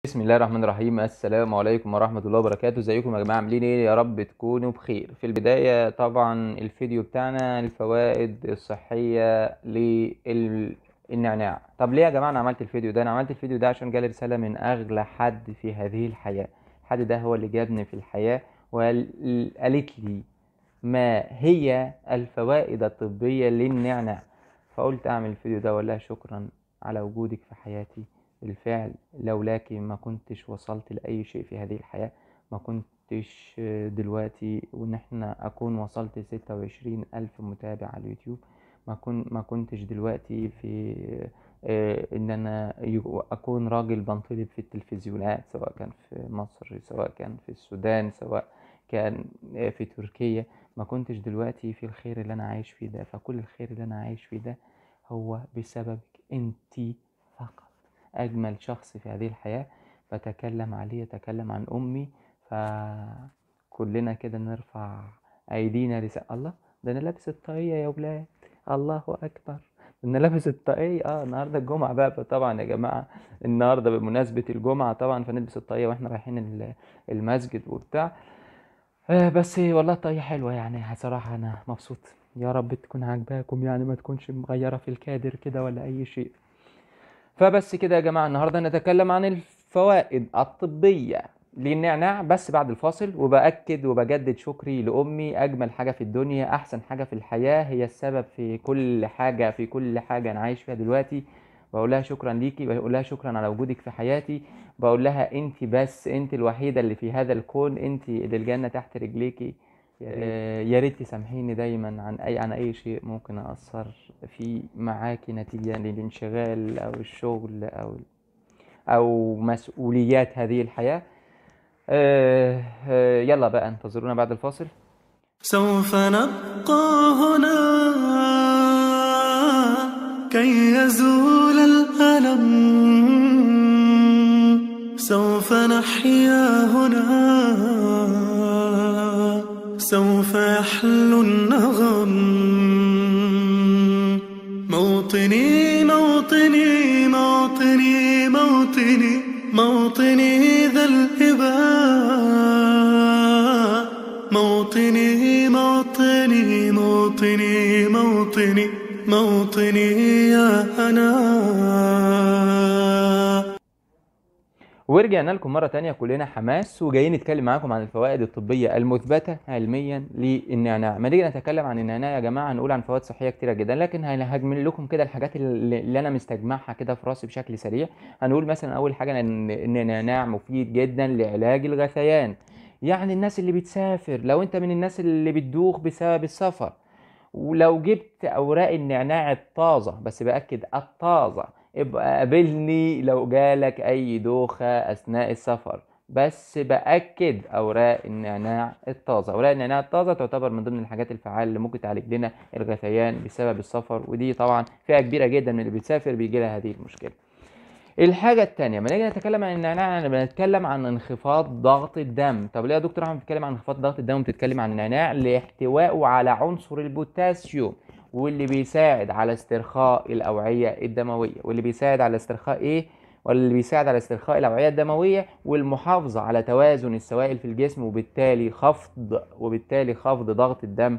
بسم الله الرحمن الرحيم السلام عليكم ورحمة الله وبركاته ازيكم يا جماعة عاملين ايه يا رب تكونوا بخير في البداية طبعا الفيديو بتاعنا الفوائد الصحية للنعناع طب ليه يا جماعة انا عملت الفيديو ده انا عملت الفيديو ده عشان جالي رسالة من اغلى حد في هذه الحياة الحد ده هو اللي جابني في الحياة وقالت لي ما هي الفوائد الطبية للنعناع فقلت اعمل الفيديو ده ولا شكرا على وجودك في حياتي بالفعل لولاك ما كنتش وصلت لأي شيء في هذه الحياة ما كنتش دلوقتي وإن احنا أكون وصلت ستة وعشرين ألف متابع على اليوتيوب ما كن ما كنتش دلوقتي في آه، إن أنا يو- أكون راجل بنطلب في التلفزيونات سواء كان في مصر سواء كان في السودان سواء كان آه، في تركيا ما كنتش دلوقتي في الخير اللي أنا عايش فيه ده فكل الخير اللي أنا عايش فيه ده هو بسببك انتي فقط أجمل شخص في هذه الحياة بتكلم عليه أتكلم عن أمي فكلنا كده نرفع أيدينا لسان الله ده أنا لابس الطاقية يا ولاد الله أكبر ده أنا لابس الطاقية اه النهاردة الجمعة بقى طبعا يا جماعة النهاردة بمناسبة الجمعة طبعا فنلبس الطاقية واحنا رايحين ال- المسجد وبتاع آه بس والله الطاقية حلوة يعني صراحة أنا مبسوط يا رب تكون عاجباكم يعني ما تكونش مغيرة في الكادر كده ولا أي شيء فبس كده يا جماعة النهاردة نتكلم عن الفوائد الطبية للنعناع بس بعد الفاصل وبأكد وبجدد شكري لأمي أجمل حاجة في الدنيا أحسن حاجة في الحياة هي السبب في كل حاجة في كل حاجة أنا عايش فيها دلوقتي بقول لها شكرا ليكي بقول لها شكرا على وجودك في حياتي بقول لها انت بس انت الوحيدة اللي في هذا الكون انت اللي الجنة تحت رجليكي آه، يا ريت تسامحيني دايما عن اي عن اي شيء ممكن اثر فيه معاكي نتيجة للانشغال او الشغل او او مسؤوليات هذه الحياة آه، آه، يلا بقى انتظرونا بعد الفاصل سوف نبقى هنا كي يزول الألم سوف نحيا هنا سوف يحلو النغم موطني موطني موطني موطني موطني ذا الهباء موطني موطني موطني موطني موطني يا أنا ورجعنا لكم مرة تانية كلنا حماس وجايين نتكلم معاكم عن الفوائد الطبية المثبتة علميا للنعناع ما نيجي نتكلم عن النعناع يا جماعة هنقول عن فوائد صحية كتيرة جدا لكن هجمل لكم كده الحاجات اللي اللي أنا مستجمعها كده في راسي بشكل سريع هنقول مثلا أول حاجة إن إن النعناع مفيد جدا لعلاج الغثيان يعني الناس اللي بتسافر لو أنت من الناس اللي بتدوخ بسبب السفر ولو جبت اوراق النعناع الطازه بس باكد الطازه ابقى قابلني لو جالك اي دوخه اثناء السفر بس باكد اوراق النعناع الطازه اوراق النعناع الطازه تعتبر من ضمن الحاجات الفعاله اللي ممكن تعالج لنا الغثيان بسبب السفر ودي طبعا فئه كبيره جدا من اللي بتسافر بيجي لها هذه المشكله الحاجة التانية لما نيجي نتكلم عن النعناع انا بنتكلم عن انخفاض ضغط الدم طب ليه يا دكتور احمد بتتكلم عن انخفاض ضغط الدم وبتتكلم عن النعناع لاحتوائه على عنصر البوتاسيوم واللي بيساعد على استرخاء الأوعية الدموية واللي بيساعد على استرخاء ايه واللي بيساعد على استرخاء الأوعية الدموية والمحافظة على توازن السوائل في الجسم وبالتالي خفض وبالتالي خفض ضغط الدم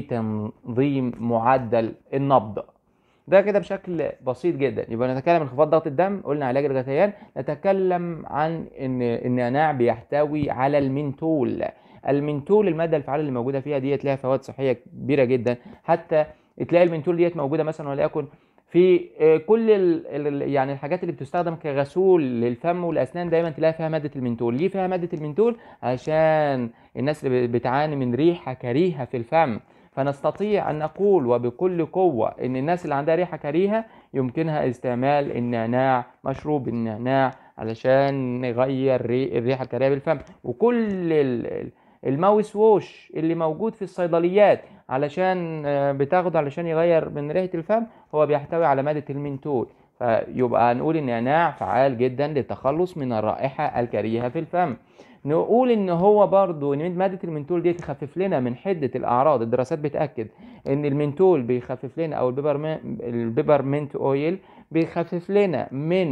وتنظيم معدل النبض ده كده بشكل بسيط جدا يبقى نتكلم عن انخفاض ضغط الدم قلنا علاج الغثيان نتكلم عن ان النعناع بيحتوي على المنتول المنتول الماده الفعاله اللي موجوده فيها ديت لها فوائد صحيه كبيره جدا حتى تلاقي المنتول ديت موجوده مثلا وليكن في آه، كل ال ال يعني الحاجات اللي بتستخدم كغسول للفم والاسنان دايما تلاقي فيها ماده المنتول ليه فيها ماده المنتول عشان الناس اللي بتعاني من ريحه كريهه في الفم فنستطيع أن نقول وبكل قوة إن الناس اللي عندها ريحة كريهة يمكنها استعمال النعناع مشروب النعناع علشان نغير ري- الريحة الكريهة بالفم وكل ال- ال- الماوس ووش اللي موجود في الصيدليات علشان آه، بتاخده علشان يغير من ريحة الفم هو بيحتوي على مادة المنتول فيبقى هنقول النعناع فعال جدا للتخلص من الرائحة الكريهة في الفم نقول ان هو برضو ان ماده المنتول دي تخفف لنا من حده الاعراض الدراسات بتاكد ان المنتول بيخفف لنا او البيبرمنت البيبرمنت اويل بيخفف لنا من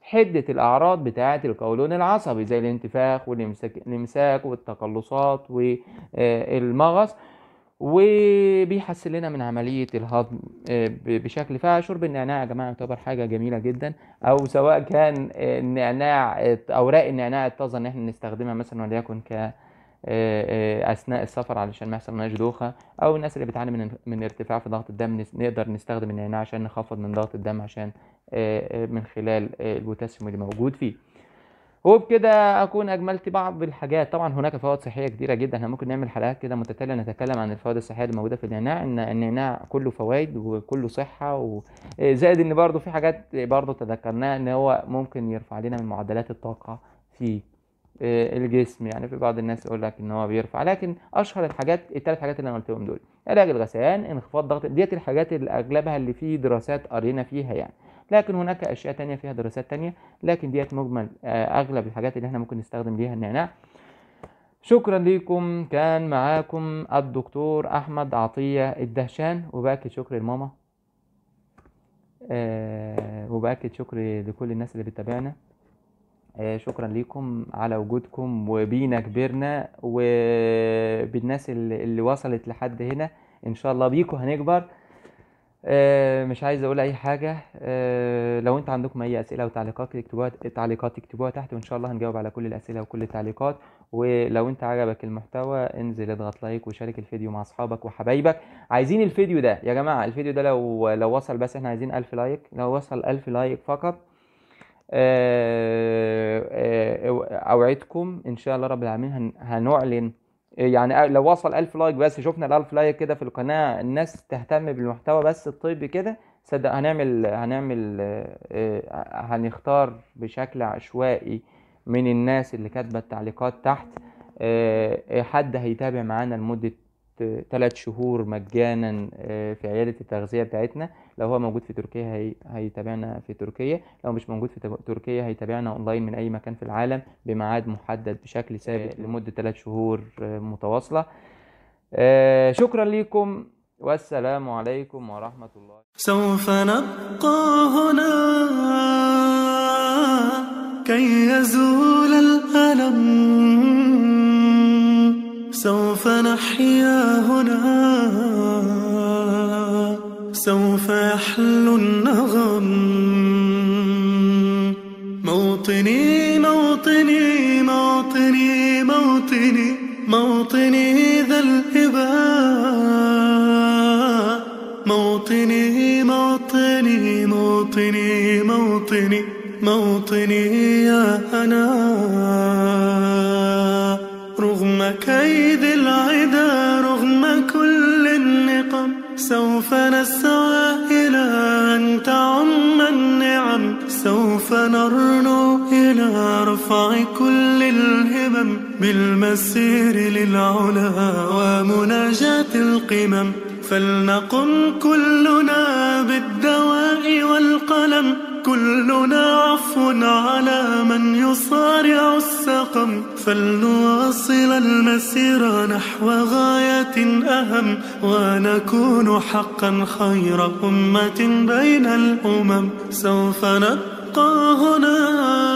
حدة الأعراض بتاعة القولون العصبي زي الانتفاخ والإمساك الإمساك والتقلصات والمغص وبيحسن لنا من عملية الهضم آه، ب- بشكل فشرب النعناع يا جماعة يعتبر حاجة جميلة جدا أو سواء كان آه، النعناع آه، أوراق النعناع الطازة إن احنا نستخدمها مثلا وليكن ك آه، آه، أثناء السفر علشان ما يحصلناش دوخة أو الناس اللي بتعاني من من ارتفاع في ضغط الدم نس- نقدر نستخدم النعناع عشان نخفض من ضغط الدم عشان آه، آه، من خلال آه، البوتاسيوم اللي موجود فيه وبكده اكون اجملت بعض الحاجات طبعا هناك فوائد صحيه كتيره جدا احنا ممكن نعمل حلقات كده متتاليه نتكلم عن الفوائد الصحيه اللي موجوده في النعناع ان النعناع كله فوائد وكله صحه وزائد ان برضه في حاجات برضه تذكرناها ان هو ممكن يرفع لنا من معدلات الطاقه في آه، الجسم يعني في بعض الناس يقول لك ان هو بيرفع لكن اشهر الحاجات الثلاث حاجات اللي انا قلتهم دول علاج الغثيان انخفاض ضغط ديت الحاجات اللي اغلبها اللي فيه دراسات قرينا فيها يعني لكن هناك اشياء تانية فيها دراسات تانية لكن ديت مجمل آه، اغلب الحاجات اللي احنا ممكن نستخدم ليها النعناع شكرا لكم كان معاكم الدكتور احمد عطية الدهشان وباكد شكر لماما آه وباكد شكري لكل الناس اللي بتتابعنا آه شكرا لكم على وجودكم وبينا كبرنا وبالناس اللي, اللي وصلت لحد هنا ان شاء الله بيكم هنكبر آه مش عايز اقول اي حاجه آه لو انت عندكم اي اسئله او تعليقات اكتبوها تعليقات اكتبوها تحت وان شاء الله هنجاوب على كل الاسئله وكل التعليقات ولو انت عجبك المحتوى انزل اضغط لايك وشارك الفيديو مع اصحابك وحبايبك عايزين الفيديو ده يا جماعه الفيديو ده لو لو وصل بس احنا عايزين 1000 لايك لو وصل 1000 لايك فقط آه، آه، اوعدكم ان شاء الله رب العالمين هن- هنعلن يعني لو وصل 1000 لايك بس شفنا ال 1000 لايك كده في القناه الناس تهتم بالمحتوى بس الطبي كده صدق هنعمل هنعمل آه، آه، هنختار بشكل عشوائي من الناس اللي كاتبه التعليقات تحت آه، آه، حد هيتابع معانا لمده ثلاث شهور مجانا آه، في عيادة التغذية بتاعتنا لو هو موجود في تركيا هي... هيتابعنا في تركيا لو مش موجود في تب- تركيا هيتابعنا اونلاين من اي مكان في العالم بميعاد محدد بشكل ثابت لمدة ثلاث شهور آه، متواصلة آه، شكرا لكم والسلام عليكم ورحمة الله سوف نبقى هنا كي يزول الألم سوف نحيا هنا سوف يحلو النغم موطني موطني موطني موطني موطني ذا الهباء موطني موطني موطني موطني موطني يا أنا رغم كيد العدا رغم كل النقم سوف نسعى إلى أن تعم النعم سوف نرنو إلى رفع كل الهمم بالمسير للعلا ومناجاة القمم فلنقم كلنا بالدواء والقلم كلنا عفو على من يصارع السقم فلنواصل المسير نحو غاية أهم ونكون حقا خير أمة بين الأمم سوف نبقى هنا